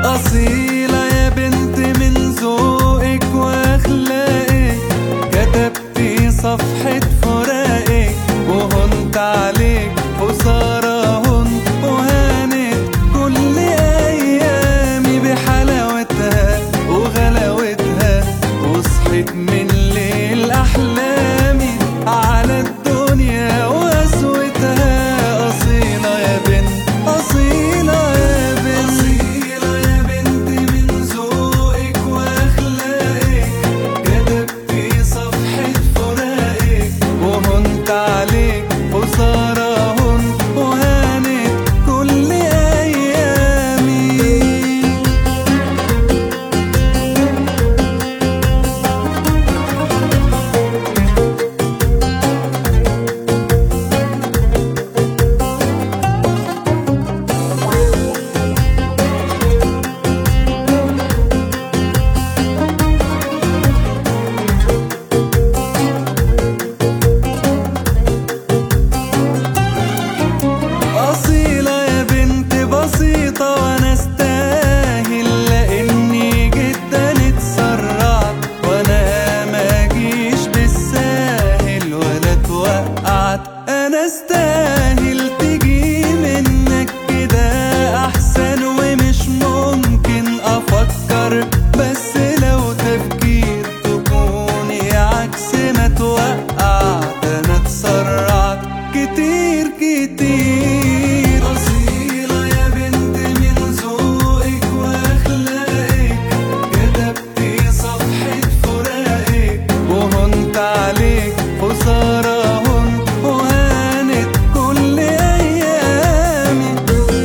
أصيلة يا بنت من ذوقك وأخلاقك كتبتي صفحة فراقك وهنت عليك خسارة هنت وهانت كل أيامي بحلاوتها وغلاوتها وصحيت من ليل أحلامي على الدنيا وقسوتها أصيلة يا بنت أصيلة يا بنت أصيلة يا بنت من ذوقك وأخلاقك كتبتي صفحة فراقك وهنت عليك خسارة هنت وهانت كل أيامي أصيلة يا بنت بسيطة وأنا استاهل لأني جدا اتسرعت وأنا ما جيش بالساهل ولا اتوقعت أنا استاهل تجي منك كده أحسن ومش ممكن أفكر بس لو تفكير تكوني عكس ما توقعت أنا اتسرعت كتير كتير أصيلة يا بنت من ذوقك وأخلاقك كتبتي صفحة فراقك وهنت عليك خسارة هنت وهانت كل أيامي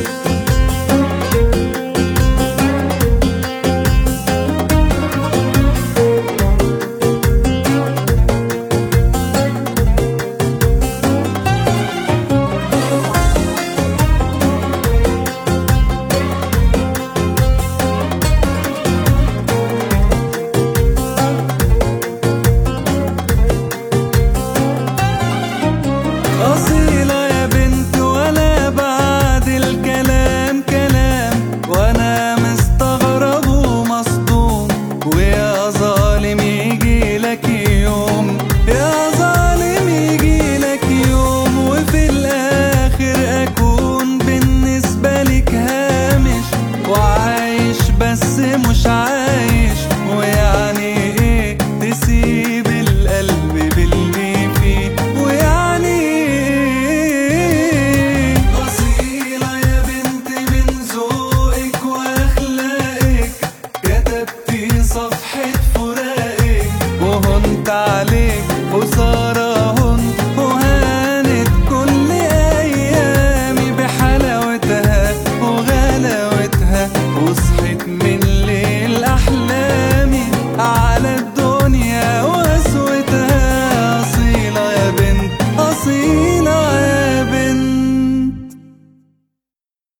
أصيلة يا بنت ولا بعد الكلام كلام وأنا مستغرب ومصدوم ويا ظالم يجي لك يوم يا ظالم يجي لك يوم وفي الآخر أكون بالنسبة لك هامش وعايش بس مش عايش ويعني إيه تسيب القلب باللي فيه ويعني إيه أصيلة يا بنت من ذوقك وأخلاقك كتبتي صفحة فراقك وهنت عليك خسارة